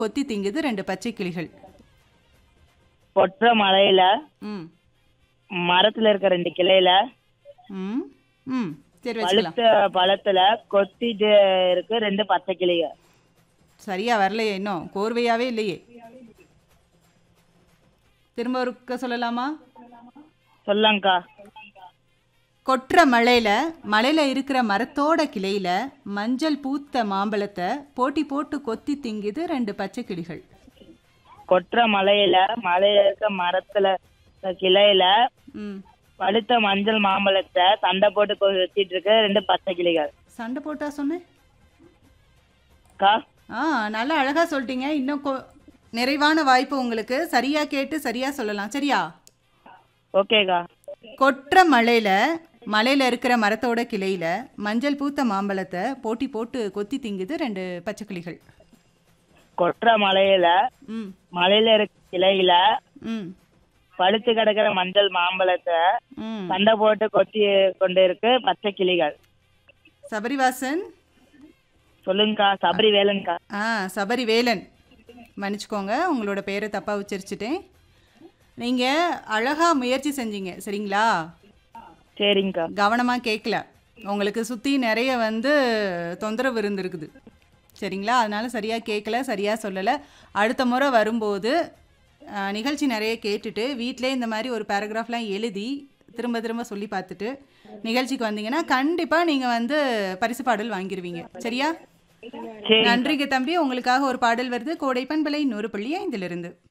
கொத்தி திங்குது ரெண்டு பச்சை கிளிகள் கொற்ற மலையில ம் மரத்துல இருக்க ரெண்டு கிளையில ம் ம் சரி வச்சுக்கலாம் பழுத்த பழத்துல கொத்திட்டு இருக்கு ரெண்டு பச்சை கிளிக சரியா வரலையே இன்னும் கோர்வையாவே இல்லையே திரும்ப ஒருக்க சொல்லலாமா சொல்லங்கக்கா கொற்ற மலையில மலையில இருக்கிற மரத்தோட கிளையில மஞ்சள் பூத்த மாம்பழத்தை போட்டி போட்டு கொத்தி திங்குது ரெண்டு பச்சை கிளிகள் கொற்ற மலையில மலையில இருக்க மரத்துல இருக்க கிளையில ம் பழுத்த மஞ்சள் மாம்பழத்தை சண்டை போட்டு கொத்திட்டு இருக்கு ரெண்டு பச்சை கிளிகள் சண்டை போட்டா சொன்னேன் அக்கா ஆ நல்லா அழகா சொல்லிட்டீங்க இன்னும் கொ- நிறைவான வாய்ப்பு உங்களுக்கு சரியா கேட்டு சரியா சொல்லலாம் சரியா ஓகேக்கா கொற்ற மலையில மலையில இருக்கிற மரத்தோட கிளையில மஞ்சள் பூத்த மாம்பழத்தை போட்டி போட்டு கொத்தி திங்குது ரெண்டு பச்சை கிளிகள் கொற்ற மலையில ம் மலையில இருக்க கிளையில ம் பழுத்து கிடக்கிற மஞ்சள் மாம்பழத்தை ம் சண்டை போட்டு கொத்தி கொண்டு இருக்கு பச்சை கிளிகள் சபரிவாசன் சொல்லுங்கக்கா சபரி வேலுங்கக்கா ஆ சபரி வேலன் மன்னிச்சுக்கோங்க உங்களோட பேரை தப்பாக உச்சரிச்சிட்டேன் நீங்கள் அழகாக முயற்சி செஞ்சீங்க சரிங்களா சரிங்கக்கா கவனமாக கேட்கல உங்களுக்கு சுற்றி நிறைய வந்து தொந்தரவு இருந்திருக்குது சரிங்களா அதனால சரியாக கேட்கல சரியாக சொல்லலை அடுத்த முறை வரும்போது ஆ, நிகழ்ச்சி நிறைய கேட்டுட்டு வீட்டிலே இந்த மாதிரி ஒரு பேராகிராஃப்லாம் எழுதி திரும்ப திரும்ப சொல்லி பார்த்துட்டு நிகழ்ச்சிக்கு வந்தீங்கன்னா கண்டிப்பாக நீங்கள் வந்து பரிசு பாடல் வாங்கிடுவீங்க சரியா சரி நன்றிங்க தம்பி உங்களுக்காக ஒரு பாடல் வருது கோடைப்பண்பலை நூறு புள்ளி ஐந்திலிருந்து